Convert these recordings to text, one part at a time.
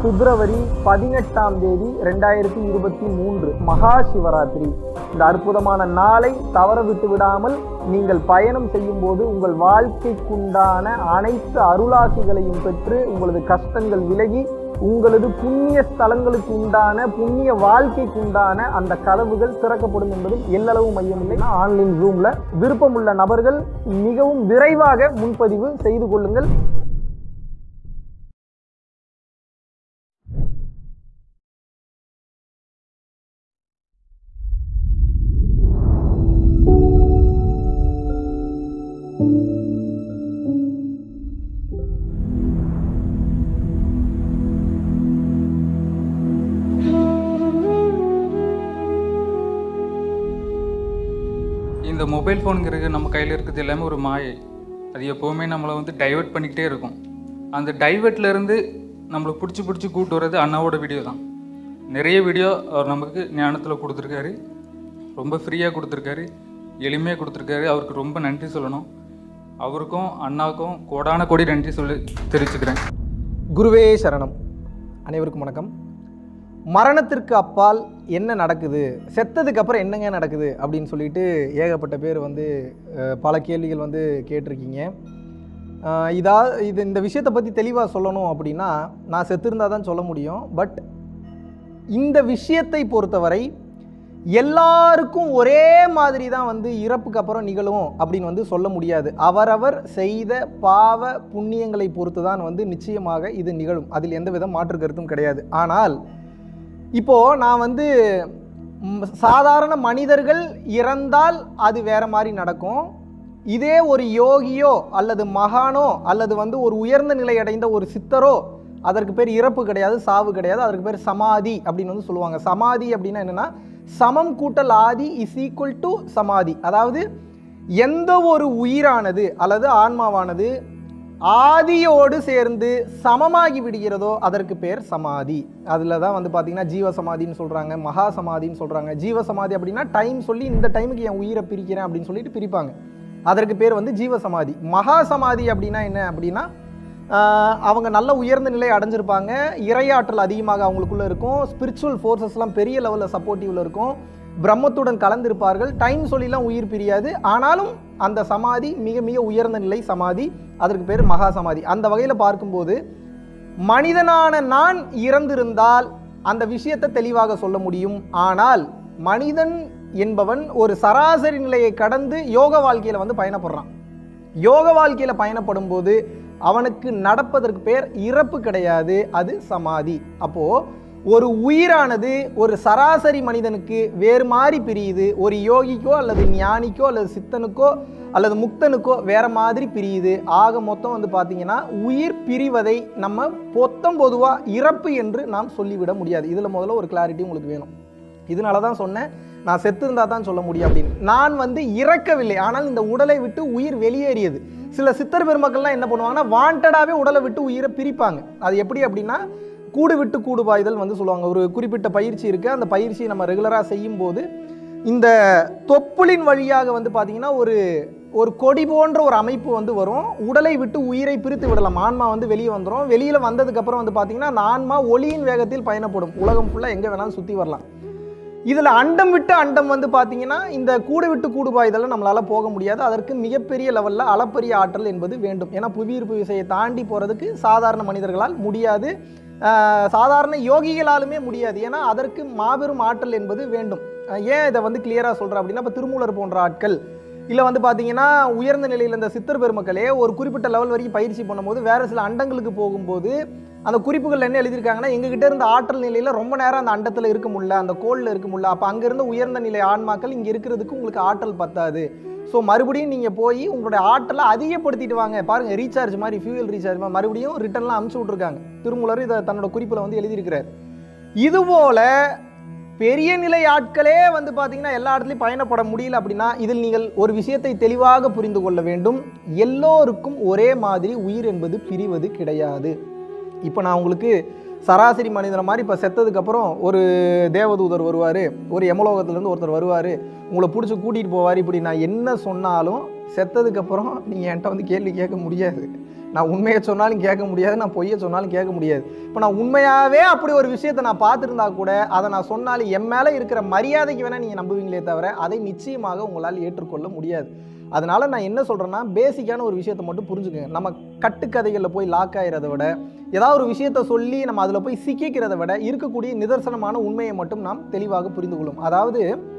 பிப்ரவரி பதினெட்டாம் தேதி ரெண்டாயிரத்தி இருபத்தி மூன்று மகா சிவராத்திரி இந்த அற்புதமான நாளை தவற விட்டு விடாமல் நீங்கள் பயணம் செய்யும் போது உங்கள் வாழ்க்கைக்குண்டான அனைத்து அருளாசிகளையும் பெற்று உங்களது கஷ்டங்கள் விலகி உங்களது புண்ணிய ஸ்தலங்களுக்கு உண்டான புண்ணிய வாழ்க்கைக்கு உண்டான அந்த கதவுகள் திறக்கப்படும் என்பதில் எல்லளவு மையமில்லை ஆன்லைன் ரூம்ல விருப்பமுள்ள நபர்கள் மிகவும் விரைவாக முன்பதிவு செய்து கொள்ளுங்கள் இந்த மொபைல் ஃபோனுங்கிறது நம்ம கையில் இருக்கிறது எல்லாமே ஒரு மாயை அது எப்போவுமே நம்மளை வந்து டைவர்ட் பண்ணிக்கிட்டே இருக்கும் அந்த டைவர்ட்ல இருந்து நம்மளை பிடிச்சி பிடிச்சி கூட்டு வர்றது அண்ணாவோட வீடியோ தான் நிறைய வீடியோ அவர் நமக்கு ஞானத்தில் கொடுத்துருக்காரு ரொம்ப ஃப்ரீயாக கொடுத்துருக்காரு எளிமையாக கொடுத்துருக்காரு அவருக்கு ரொம்ப நன்றி சொல்லணும் அவருக்கும் அண்ணாவுக்கும் கோடான கோடி நன்றி சொல்லி தெரிவிச்சுக்கிறேன் குருவே சரணம் அனைவருக்கும் வணக்கம் மரணத்திற்கு அப்பால் என்ன நடக்குது செத்ததுக்கு அப்புறம் என்னங்க நடக்குது அப்படின்னு சொல்லிட்டு ஏகப்பட்ட பேர் வந்து அஹ், பல கேள்விகள் வந்து கேட்டிருக்கீங்க அஹ், இதா இது இந்த விஷயத்தை பற்றி தெளிவாக சொல்லணும் அப்படின்னா நான் செத்திருந்தா தான் சொல்ல முடியும் பட் இந்த விஷயத்தை பொறுத்தவரை எல்லாருக்கும் ஒரே மாதிரி தான் வந்து இறப்புக்கு அப்புறம் நிகழும் அப்படின்னு வந்து சொல்ல முடியாது அவரவர் செய்த பாவ புண்ணியங்களை பொறுத்து தான் வந்து நிச்சயமாக இது நிகழும் அதில் எந்த வித மாற்று கருத்தும் கிடையாது ஆனால் இப்போ நான் வந்து ம், சாதாரண மனிதர்கள் இறந்தால் அது வேற மாதிரி நடக்கும் இதே ஒரு யோகியோ அல்லது மகானோ அல்லது வந்து ஒரு உயர்ந்த நிலை அடைந்த ஒரு சித்தரோ அதற்கு பேர் இறப்பு கிடையாது சாவு கிடையாது அதற்கு பேர் சமாதி அப்படின்னு வந்து சொல்லுவாங்க சமாதி அப்படின்னா என்னன்னா சமம் கூட்டல் ஆதி இஸ் ஈக்குவல் டு சமாதி அதாவது எந்த ஒரு உயிரானது அல்லது ஆன்மாவானது ஆதியோடு சேர்ந்து சமமாகி விடுகிறதோ அதற்கு பேர் சமாதி அதில் தான் வந்து பார்த்தீங்கன்னா ஜீவ சமாதின்னு சொல்கிறாங்க மகா சமாதின்னு சொல்கிறாங்க ஜீவ சமாதி அப்படின்னா டைம் சொல்லி இந்த டைமுக்கு என் உயிரை பிரிக்கிறேன் அப்படின்னு சொல்லிட்டு பிரிப்பாங்க அதற்கு பேர் வந்து ஜீவ சமாதி மகா சமாதி அப்படின்னா என்ன அப்படின்னா ஆஹ், அவங்க நல்ல உயர்ந்த நிலை அடைஞ்சிருப்பாங்க இறையாற்றல் அதிகமாக அவங்களுக்குள்ள இருக்கும் ஸ்பிரிச்சுவல் ஃபோர்ஸஸ்லாம் பெரிய லெவலில் சப்போர்ட்டிவில் இருக்கும் பிரம்மத்துடன் கலந்திருப்பார்கள் டைம் சொல்லிலாம் உயிர் பிரியாது ஆனாலும் அந்த சமாதி மிக மிக உயர்ந்த நிலை சமாதி அதற்கு பேர் மகா சமாதி அந்த வகையில் பார்க்கும்போது மனிதனான நான் இறந்திருந்தால் அந்த விஷயத்தை தெளிவாக சொல்ல முடியும் ஆனால் மனிதன் என்பவன் ஒரு சராசரி நிலையை கடந்து யோக வாழ்க்கையில் வந்து பயணப்படுறான் யோக வாழ்க்கையில் பயணப்படும் போது அவனுக்கு நடப்பதற்கு பேர் இறப்பு கிடையாது அது சமாதி அப்போ ஒரு உயிரானது ஒரு சராசரி மனிதனுக்கு வேறு மாதிரி பிரியுது ஒரு யோகிக்கோ அல்லது ஞானிக்கோ அல்லது சித்தனுக்கோ அல்லது முக்தனுக்கோ வேற மாதிரி பிரியுது ஆக மொத்தம் வந்து பார்த்தீங்கன்னா உயிர் பிரிவதை நம்ம பொத்தம் பொதுவாக இறப்பு என்று நாம் சொல்லிவிட முடியாது இதில் முதல்ல ஒரு கிளாரிட்டி உங்களுக்கு வேணும் இதனால தான் சொன்னேன் நான் செத்திருந்தா தான் சொல்ல முடியும் அப்படின்னு நான் வந்து இறக்கவில்லை ஆனால் இந்த உடலை விட்டு உயிர் வெளியேறியது சில சித்தர் பெருமக்கள்லாம் என்ன பண்ணுவாங்கன்னா வாண்டடாகவே உடலை விட்டு உயிரை பிரிப்பாங்க அது எப்படி அப்படின்னா கூடு விட்டு கூடு பாய்தல் வந்து சொல்லுவாங்க ஒரு குறிப்பிட்ட பயிற்சி இருக்குது அந்த பயிற்சியை நம்ம ரெகுலராக செய்யும்போது இந்த தொப்புளின் வழியாக வந்து பார்த்தீங்கன்னா ஒரு ஒரு கொடி போன்ற ஒரு அமைப்பு வந்து வரும் உடலை விட்டு உயிரை பிரித்து விடலாம் ஆன்மா வந்து வெளியே வந்துடும் வெளியில் வந்ததுக்கப்புறம் வந்து பார்த்தீங்கன்னா அந்த ஆன்மா ஒளியின் வேகத்தில் பயணப்படும் உலகம் ஃபுல்லாக எங்கே வேணாலும் சுற்றி வரலாம் இதில் அண்டம் விட்டு அண்டம் வந்து பார்த்தீங்கன்னா இந்த கூடு விட்டு கூடு பாய்தலில் நம்மளால் போக முடியாது அதற்கு மிகப்பெரிய லெவலில் அளப்பரிய ஆற்றல் என்பது வேண்டும் ஏன்னா புவியீர்ப்பு விசையை தாண்டி போகிறதுக்கு சாதாரண மனிதர்களால் முடியாது ஆஹ் சாதாரண யோகிகளாலுமே முடியாது ஏன்னா அதற்கு மாபெரும் ஆற்றல் என்பது வேண்டும் ஆஹ் ஏன் இதை வந்து கிளியராக சொல்கிறேன் அப்படின்னா இப்போ திருமூலர் போன்ற ஆட்கள் இல்லை வந்து பார்த்தீங்கன்னா உயர்ந்த நிலையில் இந்த சித்தர் பெருமக்களே ஒரு குறிப்பிட்ட லெவல் வரைக்கும் பயிற்சி பண்ணும்போது வேறு சில அண்டங்களுக்கு போகும்போது அந்த குறிப்புகள் என்ன எழுதியிருக்காங்கன்னா எங்ககிட்ட இருந்த ஆற்றல் நிலையில் ரொம்ப நேரம் அந்த அண்டத்தில் இருக்க முடியல அந்த கோளில் இருக்க முடியல அப்போ அங்கேருந்து உயர்ந்த நிலை ஆன்மாக்கள் இங்கே இருக்கிறதுக்கு உங்களுக்கு ஆற்றல் பத்தாது ஸோ மறுபடியும் நீங்கள் போய் உங்களுடைய ஆற்றலை அதிகப்படுத்திட்டு வாங்க பாருங்கள் ரீசார்ஜ் மாதிரி ஃபியூயல் ரீசார்ஜ் மாதிரி மறுபடியும் ரிட்டர்ன்லாம் அமுச்சு விட்ருக்காங்க திருமூலர் இதை தன்னோட குறிப்பில் வந்து எழுதியிருக்கிறார் இதுபோல பெரிய நிலை ஆட்களே வந்து பார்த்தீங்கன்னா எல்லா இடத்துலையும் பயணப்பட முடியல அப்படின்னா இதில் நீங்கள் ஒரு விஷயத்தை தெளிவாக புரிந்து கொள்ள வேண்டும் எல்லோருக்கும் ஒரே மாதிரி உயிர் என்பது பிரிவது கிடையாது இப்போ நான் உங்களுக்கு சராசரி மனிதனை மாதிரி இப்போ செத்ததுக்கப்புறம் ஒரு தேவதூதர் வருவார் ஒரு யமலோகத்துலேருந்து ஒருத்தர் வருவார் உங்களை பிடிச்சி கூட்டிகிட்டு போவார் இப்படி நான் என்ன சொன்னாலும் செத்ததுக்கப்புறம் நீங்கள் என்கிட்ட வந்து கேள்வி கேட்க முடியாது நான் உண்மையை சொன்னாலும் கேட்க முடியாது நான் பொய்யை சொன்னாலும் கேட்க முடியாது இப்போ நான் உண்மையாகவே அப்படி ஒரு விஷயத்தை நான் பார்த்துருந்தா கூட அதை நான் சொன்னாலும் என் மேலே இருக்கிற மரியாதைக்கு வேணால் நீங்கள் நம்புவீங்களே தவிர அதை நிச்சயமாக உங்களால் ஏற்றுக்கொள்ள முடியாது அதனால நான் என்ன சொல்கிறேன்னா பேசிக்கான ஒரு விஷயத்தை மட்டும் புரிஞ்சுக்கங்க நம்ம கட்டுக்கதைகளில் போய் லாக் ஆகிறத விட ஏதாவது ஒரு விஷயத்தை சொல்லி நம்ம அதில் போய் சிக்கிக்கிறத விட இருக்கக்கூடிய நிதர்சனமான உண்மையை மட்டும் நாம் தெளிவாக புரிந்து கொள்ளும் அதாவது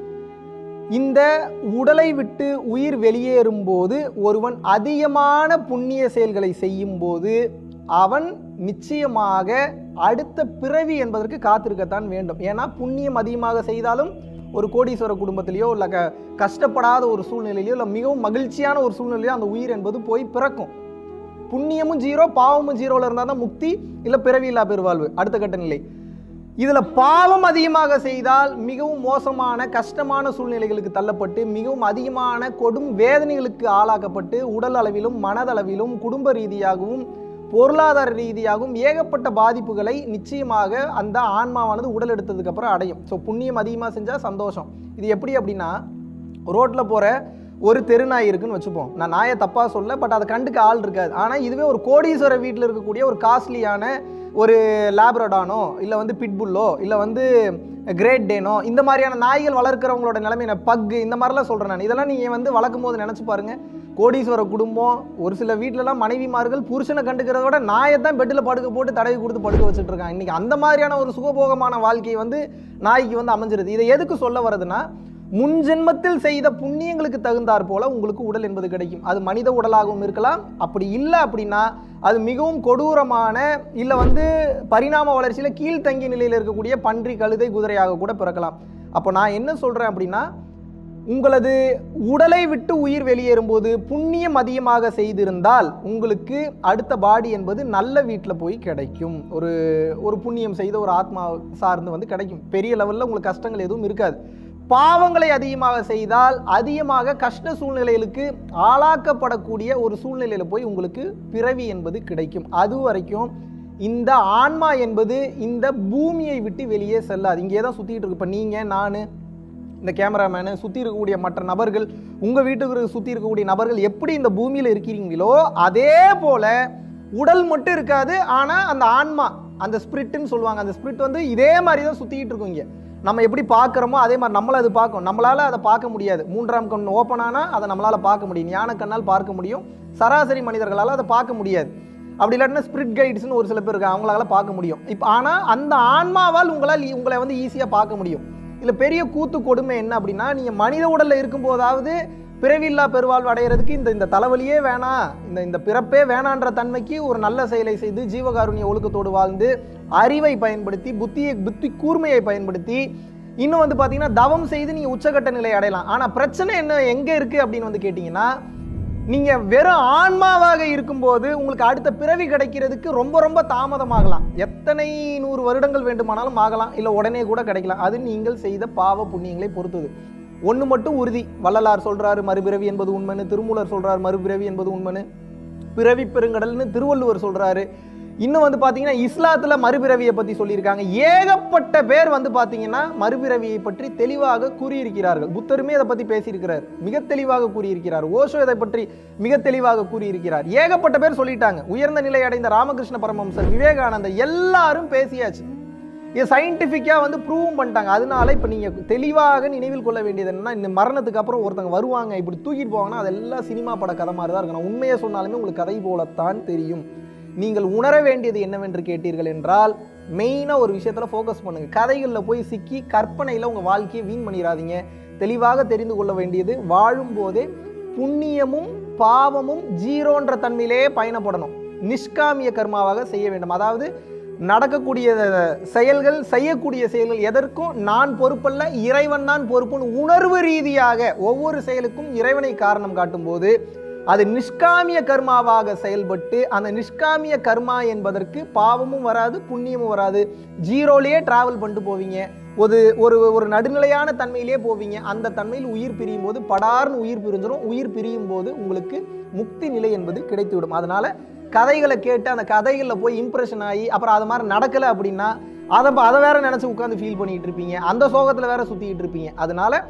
இந்த உடலை விட்டு உயிர் வெளியேறும்போது ஒருவன் அதிகமான புண்ணிய செயல்களை செய்யும் போது அவன் நிச்சயமாக அடுத்த பிறவி என்பதற்கு காத்திருக்கத்தான் வேண்டும் ஏன்னா புண்ணியம் அதிகமாக செய்தாலும் ஒரு கோடீஸ்வர குடும்பத்திலேயோ இல்லை க கஷ்டப்படாத ஒரு சூழ்நிலையிலையோ இல்லை மிகவும் மகிழ்ச்சியான ஒரு சூழ்நிலையோ அந்த உயிர் என்பது போய் பிறக்கும் புண்ணியமும் ஜீரோ பாவமும் ஜீரோவில் இருந்தால் தான் முக்தி இல்லை பிறவி இல்லா பெருவாழ்வு அடுத்த கட்ட நிலை இதில் பாவம் அதிகமாக செய்தால் மிகவும் மோசமான கஷ்டமான சூழ்நிலைகளுக்கு தள்ளப்பட்டு மிகவும் அதிகமான கொடும் வேதனைகளுக்கு ஆளாக்கப்பட்டு உடல் அளவிலும் மனதளவிலும் குடும்ப ரீதியாகவும் பொருளாதார ரீதியாகவும் ஏகப்பட்ட பாதிப்புகளை நிச்சயமாக அந்த ஆன்மாவானது உடல் எடுத்ததுக்கு அப்புறம் அடையும் ஸோ புண்ணியம் அதிகமாக செஞ்சால் சந்தோஷம் இது எப்படி அப்படின்னா ரோட்டில் போகிற ஒரு தெருநாய் இருக்குன்னு வச்சுப்போம் நான் நாயை தப்பாக சொல்ல பட் அதை கண்டுக்க ஆள் இருக்காது ஆனால் இதுவே ஒரு கோடீஸ்வர வீட்டில் இருக்கக்கூடிய ஒரு காஸ்ட்லியான ஒரு லேப்ரடானோ இல்லை வந்து பிட்புல்லோ இல்லை வந்து கிரேட் டேனோ இந்த மாதிரியான நாய்கள் வளர்க்குறவங்களோட நிலைமை நான் பக்கு இந்த மாதிரிலாம் சொல்கிறேன் நான் இதெல்லாம் நீங்கள் வந்து வளர்க்கும் போது நினச்சி பாருங்க கோடீஸ்வர குடும்பம் ஒரு சில வீட்டிலலாம் மனைவிமார்கள் புருஷனை கண்டுக்கிறத விட நாயை தான் பெட்டில் படுக்க போட்டு தடவி கொடுத்து படுக்க வச்சுட்டு இருக்காங்க இன்றைக்கி அந்த மாதிரியான ஒரு சுகபோகமான வாழ்க்கையை வந்து நாய்க்கு வந்து அமைஞ்சிருது இதை எதுக்கு சொல்ல வர்றதுன்னா முன் ஜென்மத்தில் செய்த புண்ணியங்களுக்கு தகுந்தாற் போல உங்களுக்கு உடல் என்பது கிடைக்கும் அது மனித உடலாகவும் இருக்கலாம் அப்படி இல்லை அப்படின்னா அது மிகவும் கொடூரமான இல்லை வந்து பரிணாம வளர்ச்சியில் கீழ்த்தங்கிய நிலையில் இருக்கக்கூடிய பன்றி கழுதை குதிரையாக கூட பிறக்கலாம் அப்போ நான் என்ன சொல்கிறேன் அப்படின்னா உங்களது உடலை விட்டு உயிர் வெளியேறும்போது புண்ணியம் அதிகமாக செய்திருந்தால் உங்களுக்கு அடுத்த பாடி என்பது நல்ல வீட்டில் போய் கிடைக்கும் ஒரு ஒரு புண்ணியம் செய்த ஒரு ஆத்மா சார்ந்து வந்து கிடைக்கும் பெரிய லெவலில் உங்களுக்கு கஷ்டங்கள் எதுவும் இருக்காது பாவங்களை அதிகமாக செய்தால் அதிகமாக கஷ்ட சூழ்நிலைகளுக்கு ஆளாக்கப்படக்கூடிய ஒரு சூழ்நிலையில் போய் உங்களுக்கு பிறவி என்பது கிடைக்கும் அது வரைக்கும் இந்த ஆன்மா என்பது இந்த பூமியை விட்டு வெளியே செல்லாது இங்கே தான் சுற்றிட்டு இருக்கு இப்போ நீங்கள் நான் இந்த கேமராமேனு சுற்றி இருக்கக்கூடிய மற்ற நபர்கள் உங்கள் வீட்டுக்கு சுற்றி இருக்கக்கூடிய நபர்கள் எப்படி இந்த பூமியில் இருக்கிறீங்களோ அதே போல் உடல் மட்டும் இருக்காது ஆனால் அந்த ஆன்மா அந்த ஸ்பிரிட்டுன்னு சொல்லுவாங்க அந்த ஸ்பிரிட் வந்து இதே மாதிரி தான் சுற்றிக்கிட்டு இருக்கும் இங்கே நம்ம எப்படி பார்க்குறோமோ அதே மாதிரி நம்மள அது பார்க்கும் நம்மளால் அதை பார்க்க முடியாது மூன்றாம் கண் ஓப்பன் ஆனால் அதை நம்மளால் பார்க்க முடியும் ஞான கண்ணால் பார்க்க முடியும் சராசரி மனிதர்களால் அதை பார்க்க முடியாது அப்படி இல்லாட்டினா ஸ்பிரிட் கைட்ஸ்னு ஒரு சில பேர் இருக்காங்க அவங்களால பார்க்க முடியும் இப்போ ஆனால் அந்த ஆன்மாவால் உங்களால் ஈ- உங்களை வந்து ஈஸியாக பார்க்க முடியும் இதில் பெரிய கூத்து கொடுமை என்ன அப்படின்னா நீங்கள் மனித உடலில் இருக்கும்போதாவது பிறவில்லா பெருவாழ்வு அடையிறதுக்கு இந்த இந்த தலைவலியே வேணாம் இந்த இந்த பிறப்பே வேணான்ற தன்மைக்கு ஒரு நல்ல செயலை செய்து ஜீவகாருண்ய ஒழுக்கத்தோடு வாழ்ந்து அறிவை பயன்படுத்தி புத்தியை புத்தி கூர்மையை பயன்படுத்தி இன்னும் வந்து பார்த்தீங்கன்னா தவம் செய்து நீங்கள் உச்சக்கட்ட நிலை அடையலாம் ஆனால் பிரச்சனை என்ன எங்கே இருக்குது அப்படின்னு வந்து கேட்டிங்கன்னா நீங்கள் வெறும் ஆன்மாவாக இருக்கும்போது உங்களுக்கு அடுத்த பிறவி கிடைக்கிறதுக்கு ரொம்ப ரொம்ப தாமதமாகலாம் எத்தனை நூறு வருடங்கள் வேண்டுமானாலும் ஆகலாம் இல்லை உடனே கூட கிடைக்கலாம் அது நீங்கள் செய்த பாவ புண்ணியங்களை பொறுத்தது ஒன்று மட்டும் உறுதி வள்ளலார் சொல்றாரு மறுபிறவி என்பது உண்மைன்னு திருமூலர் சொல்றாரு மறுபிறவி என்பது உண்மைன்னு பிறவி பெருங்கடல்னு திருவள்ளுவர் சொல்றாரு இன்னும் வந்து பார்த்தீங்கன்னா இஸ்லாத்தில் மறுபிறவியை பற்றி சொல்லியிருக்காங்க ஏகப்பட்ட பேர் வந்து பார்த்தீங்கன்னா மறுபிறவியை பற்றி தெளிவாக கூறியிருக்கிறார்கள் புத்தருமே இதை பற்றி பேசியிருக்கிறார் மிக தெளிவாக கூறியிருக்கிறார் ஓஷோ இதை பற்றி மிக தெளிவாக கூறியிருக்கிறார் ஏகப்பட்ட பேர் சொல்லிட்டாங்க உயர்ந்த நிலை அடைந்த ராமகிருஷ்ண பரமஹம்சர் விவேகானந்தர் எல்லாரும் பேசியாச்சு இது சயின்டிஃபிக்காக வந்து ப்ரூவும் பண்ணிட்டாங்க அதனால இப்போ நீங்கள் தெளிவாக நினைவில் கொள்ள வேண்டியது என்னன்னா இந்த மரணத்துக்கு அப்புறம் ஒருத்தங்க வருவாங்க இப்படி தூக்கிட்டு போவாங்கன்னா அதெல்லாம் சினிமா பட கதை மாதிரி தான் இருக்கும் நான் உண்மையை சொன்னாலுமே உங்களுக்கு கதை போலத்தான் தெரியும் நீங்கள் உணர வேண்டியது என்னவென்று கேட்டீர்கள் என்றால் மெயினாக ஒரு விஷயத்தில் ஃபோக்கஸ் பண்ணுங்க கதைகளில் போய் சிக்கி கற்பனையில் உங்கள் வாழ்க்கையை வீண் பண்ணிடாதீங்க தெளிவாக தெரிந்து கொள்ள வேண்டியது வாழும்போதே புண்ணியமும் பாவமும் ஜீரோன்ற தன்மையிலே பயணப்படணும் நிஷ்காமிய கர்மாவாக செய்ய வேண்டும் அதாவது நடக்கக்கூடிய செயல்கள் செய்யக்கூடிய செயல்கள் எதற்கும் நான் பொறுப்பல்ல இறைவன் தான் பொறுப்புன்னு உணர்வு ரீதியாக ஒவ்வொரு செயலுக்கும் இறைவனை காரணம் காட்டும்போது அது நிஷ்காமிய கர்மாவாக செயல்பட்டு அந்த நிஷ்காமிய கர்மா என்பதற்கு பாவமும் வராது புண்ணியமும் வராது ஜீரோலேயே டிராவல் பண்ணிட்டு போவீங்க ஒரு ஒரு ஒரு நடுநிலையான தன்மையிலே போவீங்க அந்த தன்மையில் உயிர் பிரியும் போது படார்னு உயிர் பிரிஞ்சிடும் உயிர் பிரியும் போது உங்களுக்கு முக்தி நிலை என்பது கிடைத்துவிடும் அதனால கதைகளை கேட்டு அந்த கதைகளில் போய் இம்ப்ரெஷன் ஆகி அப்புறம் அது மாதிரி நடக்கலை அப்படின்னா அதை அதை வேற நினச்சி உட்காந்து ஃபீல் பண்ணிட்டு இருப்பீங்க அந்த சோகத்தில் வேற சுற்றிக்கிட்டு இருப்பீங்க அதனால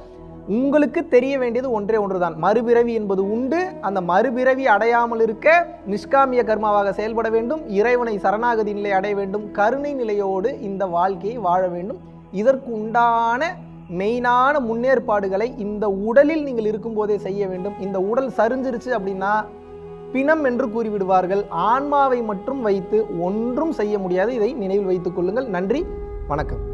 உங்களுக்கு தெரிய வேண்டியது ஒன்றே ஒன்றுதான் மறுபிறவி என்பது உண்டு அந்த மறுபிறவி அடையாமல் இருக்க நிஷ்காமிய கர்மாவாக செயல்பட வேண்டும் இறைவனை சரணாகதி நிலை அடைய வேண்டும் கருணை நிலையோடு இந்த வாழ்க்கையை வாழ வேண்டும் இதற்கு உண்டான மெயினான முன்னேற்பாடுகளை இந்த உடலில் நீங்கள் இருக்கும்போதே செய்ய வேண்டும் இந்த உடல் சரிஞ்சிருச்சு அப்படின்னா பிணம் என்று கூறிவிடுவார்கள் ஆன்மாவை மட்டும் வைத்து ஒன்றும் செய்ய முடியாது இதை நினைவில் வைத்துக் கொள்ளுங்கள் நன்றி வணக்கம்